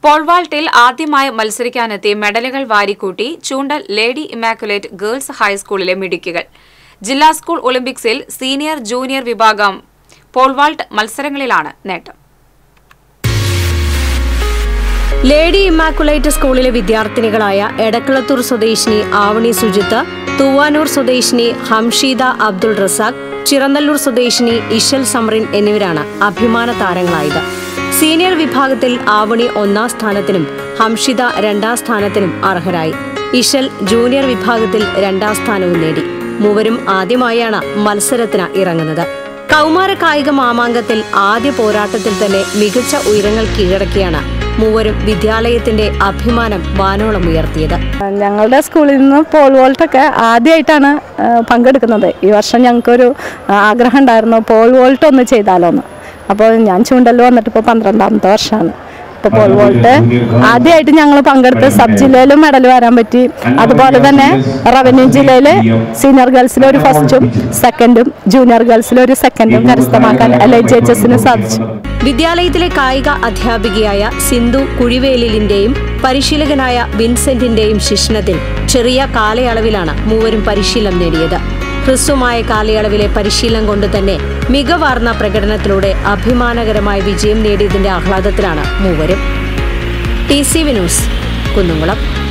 പോൾവാൾട്ടിൽ ആദ്യമായി മത്സരിക്കാനെത്തി മെഡലുകൾ വാരിക്കൂട്ടി ചൂണ്ടൽ ലേഡി ഇമാക്കുലേറ്റ് ഗേൾസ് ഹൈസ്കൂളിലെ മിടുക്കികൾ ജില്ലാ സ്കൂൾ ഒളിമ്പിക്സിൽ സീനിയർ ജൂനിയർ വിഭാഗം പോൾവാൾട്ട് മത്സരങ്ങളിലാണ് നേട്ടം ലേഡി ഇമ്മാക്കുലേറ്റ് സ്കൂളിലെ വിദ്യാർത്ഥിനികളായ എടക്കളത്തൂർ സ്വദേശിനി ആവണി സുജിത്ത് തൂവാനൂർ സ്വദേശിനി ഹംഷീദ അബ്ദുൾ റസാഖ് ചിറന്നല്ലൂർ സ്വദേശിനി ഇഷൽ സമറിൻ എന്നിവരാണ് അഭിമാന താരങ്ങളായത് സീനിയർ വിഭാഗത്തിൽ ആവണി ഒന്നാം സ്ഥാനത്തിനും ഹംഷിത രണ്ടാം സ്ഥാനത്തിനും അർഹരായി ഇഷൽ ജൂനിയർ വിഭാഗത്തിൽ രണ്ടാം സ്ഥാനവും നേടി മൂവരും ആദ്യമായാണ് മത്സരത്തിന് ഇറങ്ങുന്നത് കൗമാര കായിക മാമാങ്കത്തിൽ ആദ്യ പോരാട്ടത്തിൽ തന്നെ മികച്ച ഉയരങ്ങൾ കീഴടക്കിയാണ് മൂവരും വിദ്യാലയത്തിന്റെ അഭിമാനം വാനോളം ഉയർത്തിയത് ഞങ്ങളുടെ സ്കൂളിൽ നിന്ന് പോൾ വോൾട്ടൊക്കെ ആദ്യമായിട്ടാണ് ആ, പങ്കെടുക്കുന്നത് ഈ വർഷം ഞങ്ങൾക്കൊരു ആ, ആഗ്രഹം ഉണ്ടായിരുന്നു പോൾ വോൾട്ട് ഒന്ന് ചെയ്താലോ എന്ന് അപ്പോൾ ഞാൻ ചൂണ്ടൽ വന്നിട്ട് ഇപ്പോൾ പന്ത്രണ്ടാമത്തെ വർഷമാണ് ഇപ്പോൾ പോൾ വോൾട്ട് ആദ്യമായിട്ട് ഞങ്ങൾ പങ്കെടുത്ത് സബ് ജില്ലയിലും മെഡൽ വരാൻ പറ്റി അതുപോലെ തന്നെ റവന്യൂ ജില്ലയിൽ സീനിയർ ഗേൾസിൽ ഒരു ഫസ്റ്റും സെക്കൻഡും ജൂനിയർ ഗേൾസിൽ ഒരു സെക്കൻഡും കരസ്ഥമാക്കാൻ എൽ ഐ ജി എച്ച് എസിന് സാധിച്ചു വിദ്യാലയത്തിലെ കായിക അധ്യാപികയായ സിന്ധു കുഴിവേലിലിന്റെയും പരിശീലകനായ വിൻസെന്റിന്റെയും ശിക്ഷണത്തിൽ ചെറിയ കാലയളവിലാണ് മൂവരും പരിശീലനം നേടിയത് ഹ്രസ്വമായ കാലയളവിലെ പരിശീലനം കൊണ്ട് തന്നെ മികവാർന്ന പ്രകടനത്തിലൂടെ അഭിമാനകരമായ വിജയം നേടിയതിന്റെ ആഹ്ലാദത്തിലാണ് മൂവരും ടി സി വിനൂസ് കുന്നുംകുളം